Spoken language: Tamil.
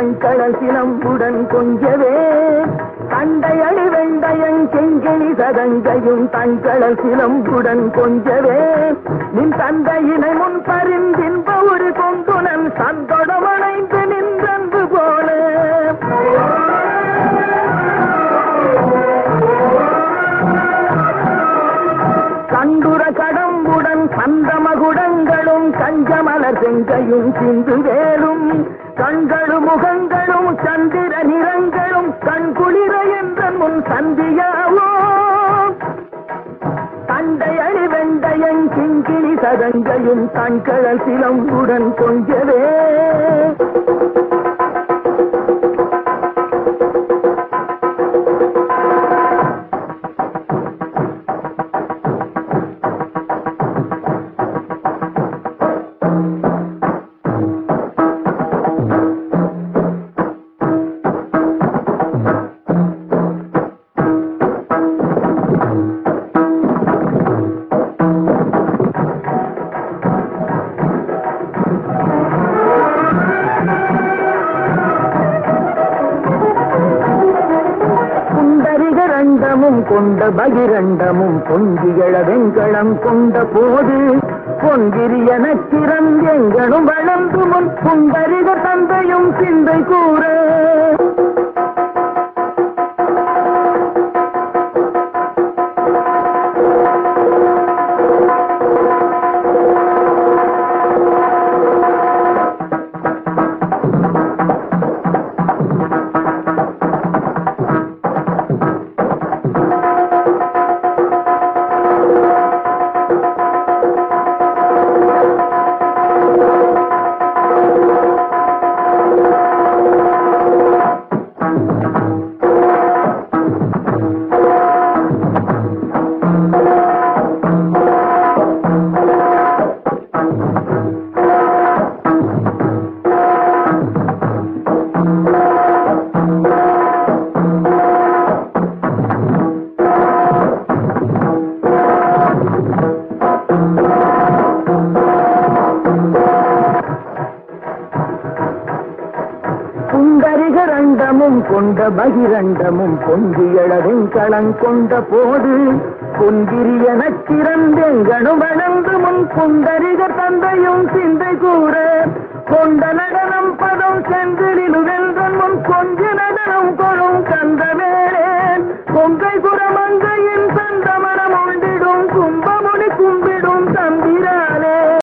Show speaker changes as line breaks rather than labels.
தங்கடல் சிலம்புடன் கொஞ்சவே தண்டையடி வெண்டையன் செங்கிழி சதங்கையும் தங்கடல் சிலம்புடன் கொஞ்சவே நின் தந்தையினை முன் பரிந்தின்ப ஒரு கொங்குனன் சந்தொடமணைந்து நின்றன்று போல கண்டுர கடம்புடன் சந்தமகுடங்களும் கஞ்சமலர் செங்கையும் சிந்து வேலும் கண்களும் முகங்களும் சந்திர நிறங்களும் கண்குளிர என்ற முன் சந்தியாவோ தண்டை அழி வெண்டையன் கிங்கிணி சதங்கையும் தன்கழல் சிலம்புடன் கொஞ்சவே குண்டரிகரண்டமும் கொண்ட பகிரண்டமும் பொங்கியழ வெண்களம் கொண்ட போது பொன்கிரியன திறந்தெங்களும் வளர்ந்து முன் குண்டரிக தந்தையும் சிந்தை கூற குண்டரிகரண்டமும் கொண்ட பகிரண்டமும் பொங்கியழ வெண்களங் கொண்ட போது பொன்கிரியன திறந்தெங்கனும் வளர்ந்து முன் குண்டரிக தந்தையும் சிந்தை கூற கொண்ட நடனம் பதம் செந்திலிலுகள்